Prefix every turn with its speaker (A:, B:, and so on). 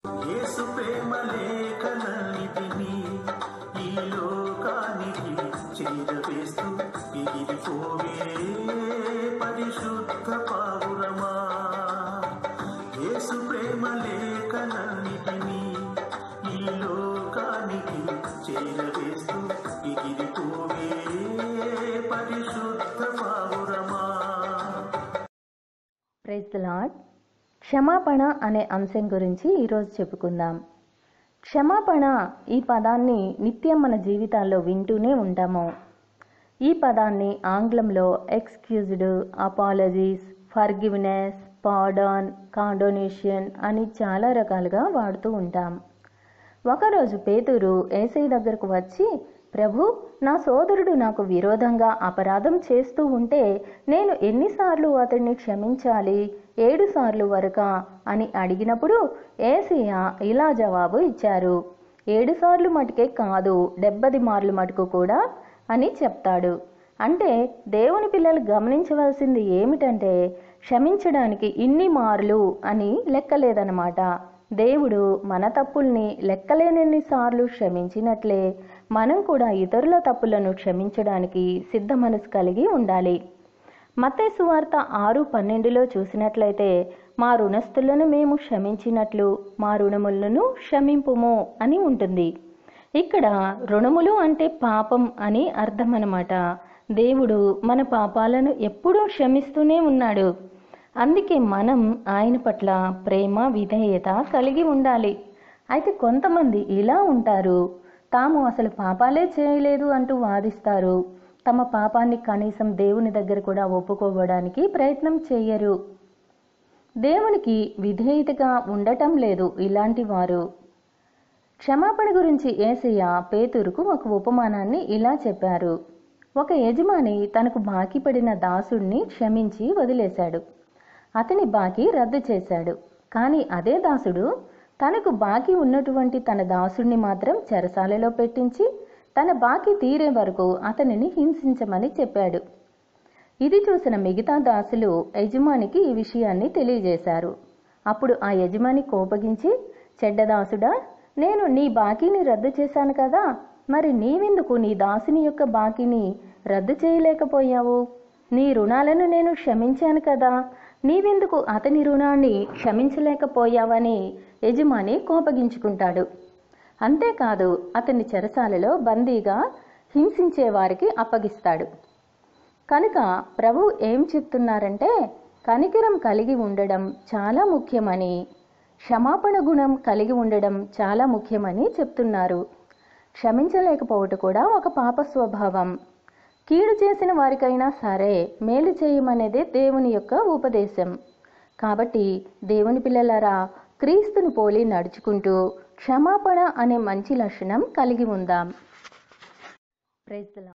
A: యేసు ప్రేమ లేఖలన్నిటినీ ఈ లోకానికి చేరవేస్తూ ఎగిరిపోవే పరిశుద్ధ పావురమా యేసు ప్రేమ లేఖలన్నిటినీ ఈ లోకానికి చేరవేస్తూ ఎగిరిపోవే పరిశుద్ధ పావురమా
B: ప్రైజ్ ద లాడ్ క్షమాపణ అనే అంశం గురించి ఈరోజు చెప్పుకుందాం క్షమాపణ ఈ పదాన్ని నిత్యం మన జీవితాల్లో వింటూనే ఉంటాము ఈ పదాన్ని ఆంగ్లంలో excused apologies forgiveness pardon condonation అని చాలా రకాలుగా వాడుతూ ఉంటాం ఒకరోజు పేతురు ఏసై దగ్గరకు వచ్చి ప్రభు నా సోదరుడు నాకు విరోధంగా అపరాధం చేస్తూ ఉంటే నేను ఎన్నిసార్లు అతన్ని క్షమించాలి ఏడు సార్లు వరకా అని అడిగినప్పుడు ఏసయ్య ఇలా జవాబు ఇచ్చారు ఏడు సార్లు మటుకే కాదు డెబ్బది మార్లు మటుకు కూడా అని చెప్తాడు అంటే దేవుని పిల్లలు గమనించవలసింది ఏమిటంటే క్షమించడానికి ఇన్ని మార్లు అని లెక్కలేదన్నమాట దేవుడు మన తప్పుల్ని లెక్కలేనన్ని సార్లు క్షమించినట్లే మనం కూడా ఇతరుల తప్పులను క్షమించడానికి సిద్ధ మనసు కలిగి ఉండాలి మత్తయి సువార్త ఆరు పన్నెండులో చూసినట్లయితే మా రుణస్థులను మేము క్షమించినట్లు మా రుణములను క్షమింపుము అని ఉంటుంది ఇక్కడ రుణములు అంటే పాపం అని అర్థం అన్నమాట దేవుడు మన పాపాలను ఎప్పుడూ క్షమిస్తూనే ఉన్నాడు అందుకే మనం ఆయన పట్ల ప్రేమ విధేయత కలిగి ఉండాలి అయితే కొంతమంది ఇలా ఉంటారు తాము అసలు పాపాలే చేయలేదు అంటూ వాదిస్తారు తమ పాపాన్ని కనీసం దేవుని దగ్గర కూడా ఒప్పుకోవడానికి ప్రయత్నం చేయరు దేవునికి విధేయతగా ఉండటం లేదు ఇలాంటి వారు క్షమాపణ గురించి ఏసయ్య పేతురుకు ఒక ఉపమానాన్ని ఇలా చెప్పారు ఒక యజమాని తనకు బాకీ పడిన దాసుడిని క్షమించి వదిలేశాడు అతని బాకీ రద్దు చేశాడు కానీ అదే దాసుడు తనకు బాకీ ఉన్నటువంటి తన దాసుడిని మాత్రం చెరసాలలో పెట్టించి తన బాకీ తీరే వరకు అతనిని హింసించమని చెప్పాడు ఇది చూసిన మిగతా దాసులు యజమానికి ఈ విషయాన్ని తెలియజేశారు అప్పుడు ఆ యజమాని కోపగించి చెడ్డదాసుడా నేను నీ బాకీని రద్దు చేశాను కదా మరి నీవెందుకు నీ దాసుని యొక్క బాకీని రద్దు చేయలేకపోయావు నీ రుణాలను నేను క్షమించాను కదా నీవెందుకు అతని రుణాన్ని క్షమించలేకపోయావని యజమాని కోపగించుకుంటాడు అంతేకాదు అతని చెరసాలలో బందీగా హింసించే వారికి అప్పగిస్తాడు కనుక ప్రభు ఏం చెప్తున్నారంటే కనికరం కలిగి ఉండడం చాలా ముఖ్యమని క్షమాపణ గుణం కలిగి ఉండడం చాలా ముఖ్యమని చెప్తున్నారు క్షమించలేకపోవటం కూడా ఒక పాప స్వభావం కీడు చేసిన వారికైనా సరే మేలు చేయమనేదే దేవుని యొక్క ఉపదేశం కాబట్టి దేవుని పిల్లలారా క్రీస్తుని పోలి నడుచుకుంటూ క్షమాపణ అనే మంచి లక్షణం కలిగి ఉందాం ప్రైజ్ ద లార్డ్.